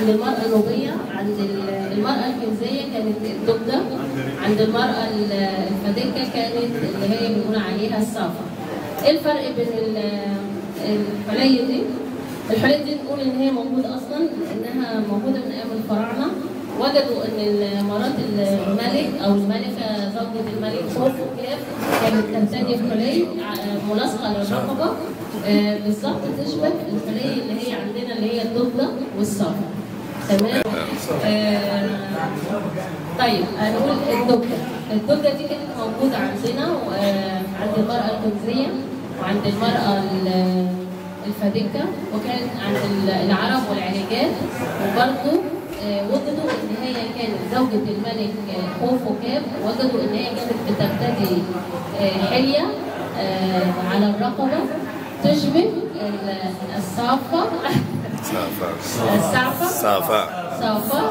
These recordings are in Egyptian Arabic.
عند المرأة النوبية عند ال- المرأة الكنزية كانت الدبدة عند المرأة ال- الفدكة كانت اللي هي بنقول عليها الصافة ايه الفرق بين ال- الحلي دي؟ الحلي دي نقول ان هي موجودة اصلا لانها موجودة من ايام الفراعنة وجدوا ان مرات الملك او الملكة زوجة الملك خوفو كاف كانت ترتدي حلي ع- ملاصقة للرقبة آه، بالظبط تشبه الحلي اللي هي عندنا اللي هي الضفدع والصافة تمام آه، طيب هنقول الدبدة الدبدة دي كانت موجودة عندنا آه، عند المرأة الكنزية وعند المرأة ال- الفادكة وكانت عند ال- العرب والعلاجات وبرضه آه، وجدوا ان هي كانت زوجة الملك آه، خوفو كاب وجدوا ان هي كانت بترتدي آه، حلية آه، على الرقبة تشبه ال- الصافة صافا الصعفة صافا صافة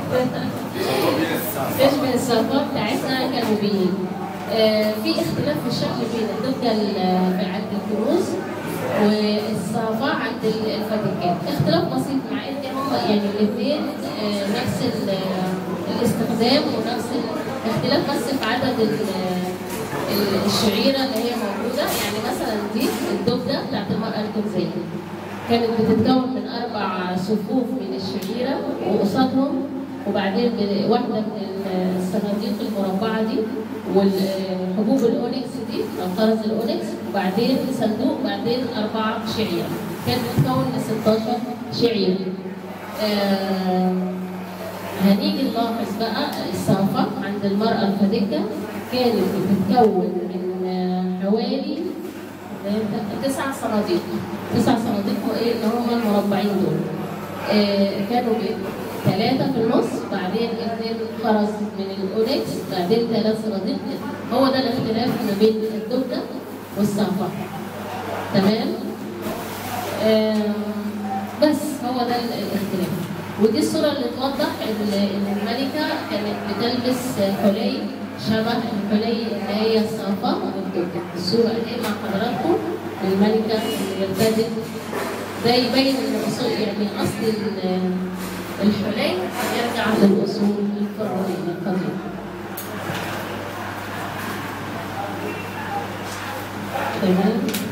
تشبه الصافة بتاعتنا كانوا بيه آه، في اختلاف في الشكل بين الدبكة ال- في عند الكنوز والصافة عند ال- الفاتيكان اختلاف بسيط مع ان هم يعني الاثنين آه، نفس ال- الاستخدام ونفس الاختلاف بس في عدد ال- ال- الشعيرة اللي هي موجودة يعني مثلا دي الدبدة بتاعت المرأة الكنزية كانت بتتكون من أربع صفوف من الشعيرة وقصادهم وبعدين ب- واحدة من الصناديق المربعة دي والحبوب الأونكس دي أو خرز الأونكس وبعدين صندوق بعدين أربعة شعيرة كانت بتتكون من 16 شعيرة آه هنيجي نلاحظ بقى الصافة عند المرأة الفادكة كانت بتتكون من آه، حوالي تسع صناديق تسع صناديق وايه اللي هم المربعين دول آه كانوا ثلاثة في النص بعدين اثنين خرز من الاونكس بعدين ثلاث صناديق هو ده الاختلاف ما بين الدبدة والصافة تمام آه بس هو ده ال- الاختلاف ودي الصورة اللي توضح ال- ان الملكة كانت بتلبس حلي شبه الحلي اللي هي الصافة والدبدة الصورة اهي مع حضراتكم الملكة اللي ارتدت ده يبين ان اصول يعني اصل ال- الحلي يرجع للاصول الفرعونية القديمة تمام